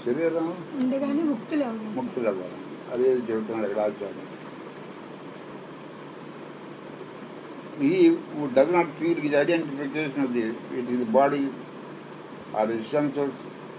శరీరం ఉండగానే ముక్తులు అవ్వాలి ముక్తులు అవ్వాలి అదే చెబుతున్నాడు ఇక్కడ ఆచార్యం ఈ డస్ నాట్ ఫీల్ ఇది identification of the it is body or senses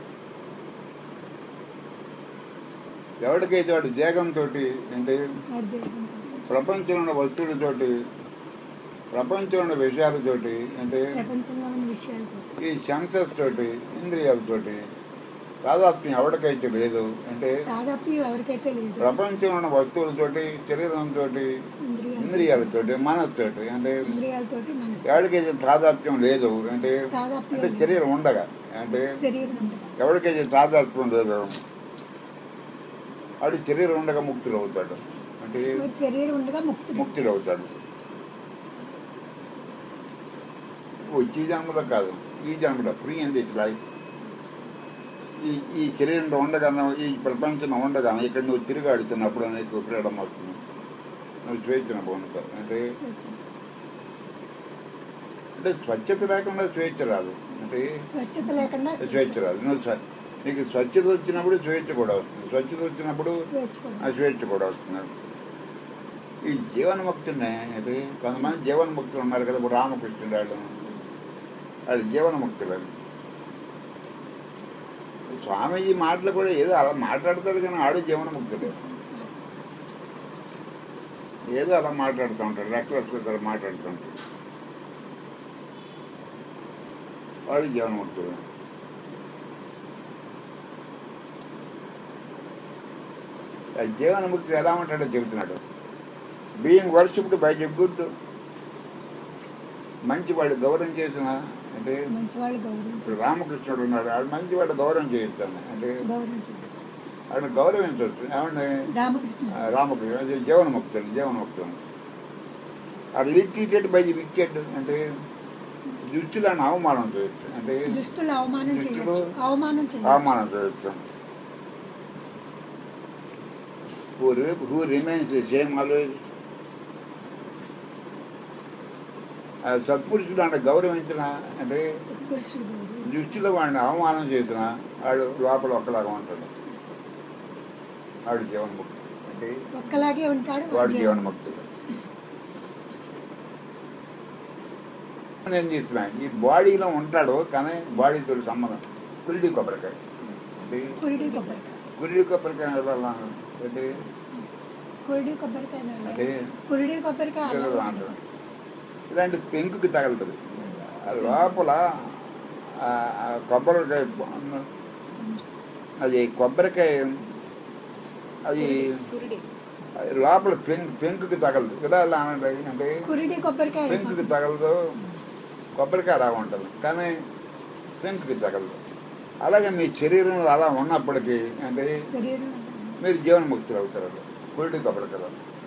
ఎవరికైతే వాడు దేహంతో అంటే అదే ప్రపంచంలో ఉన్న వస్తువులతోటి ప్రపంచంలో ఉన్న విషయాలతోటి అంటే ప్రపంచంలో ఉన్న విషయాలతో ఈ సెన్సెస్ తోటి ఇంద్రియాలతోటి తాదాత్మ్యం ఎవరికైతే లేదు అంటే దాదాపు ఎవరికైతే లేదు ప్రపంచంలో ఉన్న వస్తువులతోటి శరీరంతో ఇంద్రియాలు ఇంద్రియాలతోటి మనస్తోటి అంటే ఇంద్రియాలతోటి మనసు ఎవరికైతే తాదాత్మ్యం లేదు అంటే తాదాత్మ్యం అంటే శరీరం ఉండగా అంటే శరీరం ఉండగా ఎవరికైతే తాదాత్మ్యం లేదు వాడు శరీరం ఉండగా ముక్తులు అవుతాడు అంటే వాడి శరీరం ఉండగా ముక్తులు ముక్తులు అవుతాడు వచ్చి జన్మలో కాదు ఈ జన్మలో ఫ్రీ ఇన్ దిస్ లైఫ్ ఈ ఈ శరీరంలో ఉండగానే ఈ ప్రపంచంలో ఉండగానే ఇక్కడ నువ్వు తిరిగాడుతున్నప్పుడు నీకు ఫ్రీడమ్ వస్తుంది నువ్వు స్వేచ్ఛను పొందుతావు అంటే స్వచ్ఛ అంటే స్వచ్ఛత లేకుండా స్వేచ్ఛ రాదు అంటే స్వచ్ఛత లేకుండా స్వేచ్ఛ రాదు నువ్వు స్వ- నీకు స్వచ్ఛత వచ్చినప్పుడు స్వేచ్ఛ కూడా వస్తుంది స్వచ్ఛత వచ్చినప్పుడు స్వేచ్ఛ కూడా ఆ స్వేచ్ఛ కూడా వస్తుంది ఈ జీవన్ముక్తునే అది కొంతమంది జీవన్ముక్తులు ఉన్నారు కదా ఇప్పుడు రామకృష్ణుడు వాళ్ళు అది జీవన్ముక్తులు అది స్వామీజీ మాటలు కూడా ఏదో అలా మాట్లాడతాడు కానీ ఆడు జీవన్ముక్తుడే ఏదో అలా మాట్లాడుతూ ఉంటాడు రెక్కలెస్ మాట్లాడుతూ ఉంటాడు వాడు జీవన్ముక్తుడు ఆ జీవన్ముక్తి ఎలా ఉంటాడో చెబుతున్నాడు being worshipped by the good మంచివాడు గౌరవం చేసిన అంటే మంచి వాళ్ళు ఇప్పుడు గౌరవించాలి రామకృష్ణుడు ఉన్నాడు ఆడు మంచివాడు గౌరవం చేయిస్తాను అంటే గౌరవించవచ్చు ఆయన గౌరవించవచ్చు ఏమంటే రామకృష్ణ ఆ, రామకృష్ణ అది జీవనముక్తుడు జీవనముక్తుడు ఆ లిటికేట్ బై ది వికెట్ అంటే దృష్టిలో అవమానం చేయొచ్చు అంటే దుష్టులు అవమానం దుష్టులు చేయొచ్చు అవమానం చేయొచ్చు అవమానం చేయొచ్చు who who remains same always సత్పురుషుడు అంటే గౌరవించిన అంటే సత్పురుషుడు గౌరవం దృష్టిలో వాడిని అవమానం చేసిన వాడు లోపల ఒక్కలాగా ఉంటాడు వాడు జీవన్ముక్తుడు అంటే ఒక్కలాగే ఉంటాడు వాడు జీవనం. జీవన్ముక్తుడు నేను తీసుకున్నా ఈ బాడీలో ఉంటాడు కానీ బాడీతో సంబంధం కురిడి కొబ్బరికాయ అంటే కురిడి కొబ్బరికాయ కురిడి కొబ్బరికాయ వల్ల అంటే కురిడి కొబ్బరికాయ నల్ల. అంటే కురిడి కొబ్బరికాయ ఏదో అలా అంటారు. ఇలాంటి పెంకుకి తగలుతుంది ఆ లోపల ఆ ఆ కొబ్బరికాయ బొ- అది కొబ్బరికాయ అది అది లోపల పెంకు పెంకుకి తగలదు ఇలా ఇలా అనండి అంటే కురిడి కొబ్బరికాయ పెంకుకి తగలదు కొబ్బరికాయ అలా ఉంటుంది కానీ పెంకుకి తగలదు అలాగే మీ శరీరంలో అలా ఉన్నప్పటికీ అంటే శరీరం మీరు జీవన్ముక్తులు అవుతారు అది కురిడి కొబ్బరికాయ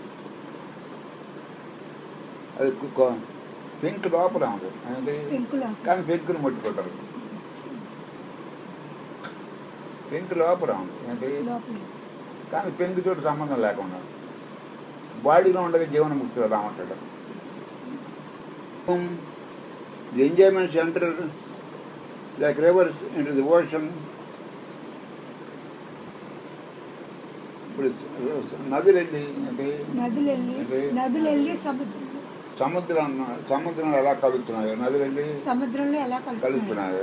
అది కు- కొ- పెంకు లోపల ఉంది అంటే పెంకులో కానీ పెంకుని ముట్టుకుంటారు పెంకు లోపల ఉంది అంటే లోపల కానీ పెంకుతో సంబంధం లేకుండా బాడీలో ఉండగా జీవనముక్తులు ఎలా ఉంటాడు the enjoyment centre like rivers into the ocean ఇప్పుడు నదులు వెళ్ళి అంటే నదులు వెళ్ళి అంటే నదులు వెళ్ళి సముద్రం సముద్రం సముద్రం ఎలా కలుస్తున్నాయో నదులు వెళ్ళి సముద్రంలో ఎలా కలుస్తున్నాయి కలుస్తున్నాయి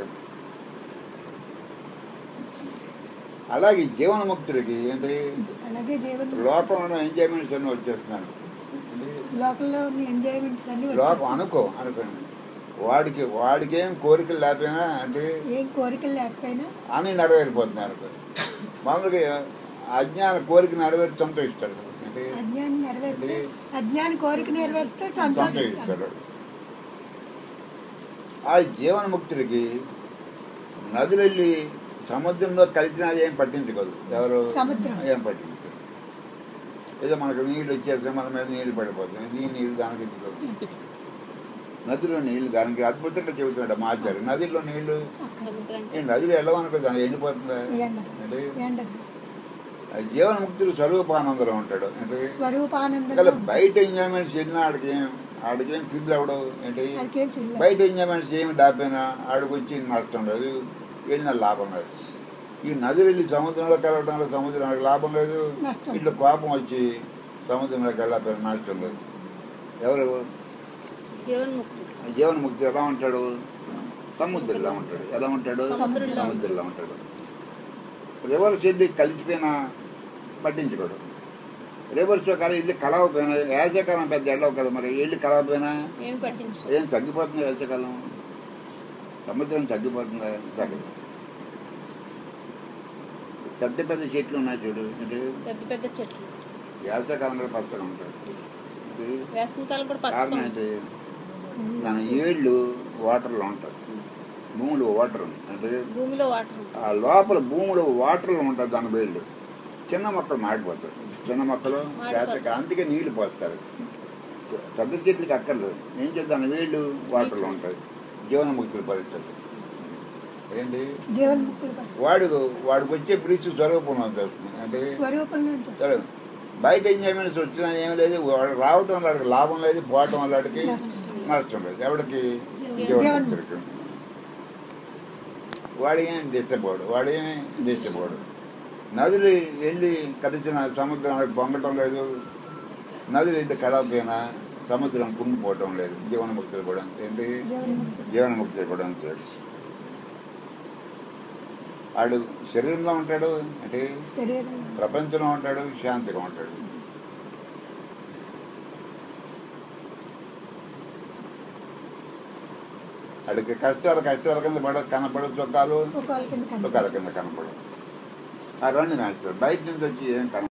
అలాగే జీవనముక్తుడికి అంటే అలాగే జీవనం లోకంలో ఎంజాయ్మెంట్స్ అన్నీ వచ్చేస్తున్నాను లోకల్లో ఉన్న ఎంజాయ్మెంట్స్ అన్ని లోకం వచ్చేస్తాయి. అనుకో అనుకోండి వాడికి వాడికి ఏం కోరికలు లేకపోయినా అంటే ఏం కోరికలు లేకపోయినా అన్నీ నెరవేరిపోతున్నాయి అనుకో మామూలుగా అజ్ఞాన కోరిక నెరవేర్చి సంతోషిస్తాడు అంటే అజ్ఞానం నెరవేరిస్తే అజ్ఞాని కోరిక నెరవేరిస్తే సంతోషిస్తాడు సంతోషిస్తాడు ఆ జీవనముక్తుడికి నదులు వెళ్ళి సముద్రంలో కలిసినా ఏం పట్టించుకోదు ఎవరు సముద్రం. ఏం పట్టించుకోదు ఏదో మనకు నీళ్ళు వచ్చేస్తే మన మీద నీళ్ళు పడిపోతుంది ఈ నీళ్ళు దానికి ఇచ్చుకోదు నదిలో నీళ్ళు దానికి అద్భుతంగా చెబుతున్నాడు మా ఆచార్య నదిలో నీళ్ళు సముద్రానికి ఈ నదిలో వెళ్ళమనుకో దానికి ఎండిపోతుందా ఎండదు. అంటే ఎండదు ఆ జీవనముక్తుడు స్వరూపానందరం ఉంటాడు అంటే ఇంకా స్వరూపానందంలో బయట ఎంజాయ్మెంట్స్ వెళ్ళినా ఆడికి ఏం ఆడికి ఏం ఫీల్ అవ్వడం ఏంటి వాడికేం ఫీల్ బయట ఎంజాయ్మెంట్స్ ఏమి దాపోయినా ఆడికి వచ్చి నష్టం లేదు వెళ్ళిన లాభం లేదు ఈ నదులు వెళ్ళి సముద్రంలో కలవడం వల్ల సముద్రానికి లాభం లేదు నష్టం. ఇట్లా కోపం వచ్చి సముద్రంలోకి వెళ్ళకపోయిన నష్టం లేదు ఎవరు జీవన్ముక్తి జీవన్ముక్తి ఎలా ఉంటాడు సముద్రంలో ఉంటాడు ఎలా ఉంటాడు సముద్రంలో. సముద్రంలో ఉంటాడు రివర్స్ వెళ్ళి కలిసిపోయినా పట్టించుకోడు రివర్స్ కాలం ఇల్లు కలవపోయినా వేసవికాలం పెద్ద ఎడవ కదా మరి ఇల్లు కలవపోయినా ఏమి పట్టించుకో ఏం తగ్గిపోతుంది వేసవికాలం సముద్రం తగ్గిపోతుందా తగ్గదు పెద్ద పెద్ద చెట్లు ఉన్నాయి చూడు అంటే పెద్ద పెద్ద చెట్లు వేసవికాలంలో పచ్చగా ఉంటాడు ఇది వేసవికాలం కూడా కారణం పచ్చగా ఏంటి దాని ఏళ్ళు వాటర్లో ఉంటాయి భూమిలో వాటర్ ఉంది అంటే భూమిలో వాటర్ ఆ లోపల భూమిలో వాటర్లో ఉంటుంది దాని వేళ్ళు చిన్న మొక్కలు మాడిపోతాయి చిన్న మొక్కలు మాడిపోతాయి. వేసవికి అందుకే నీళ్లు పోస్తారు పెద్ద చెట్లకి అక్కర్లేదు ఏం చేద్దాం వేళ్ళు వాటర్లో ఉంటాయి జీవనముక్తుల పరిస్థితులు ఏంటి జీవన్ముక్తులు పరిస్థితి. వాడు వాడికి వచ్చే బ్రీచ్ స్వరూపం వస్తుంది అంటే స్వరూపం నుంచి వస్తుంది. సరే బయట ఎంజాయ్మెంట్స్ వచ్చినా ఏమీ లేదు వాడు రావటం వల్ల వాడికి లాభం లేదు పోవటం వల్ల వాడికి నష్టం. నష్టం లేదు ఎవడికి జీవన్ముక్తుడికి. జీవనముక్తుడికి వాడు ఏం డిస్టర్బ్ అవ్వడు వాడు ఏమి డిస్టర్బ్ అవ్వడు నదులు వెళ్ళి కలిసిన సముద్రం పొంగటం లేదు నదులు వెళ్ళి కడకపోయినా సముద్రం కుంగిపోవటం లేదు జీవనముక్తులు కూడా అంతే. ఏంటి జీవన్ముక్తులు. జీవనముక్తులు కూడా అంతే వాడు శరీరంలో ఉంటాడు అంటే శరీరం ప్రపంచంలో ఉంటాడు శాంతిగా ఉంటాడు అడిగి కష్టాలు కష్టాల కింద పడ కనపడ సుఖాలు సుఖాల కింద సుఖాల కనిపించదు. కింద కనపడవు ఆ రెండు నష్టాలు బయట నుంచి వచ్చి ఏం కన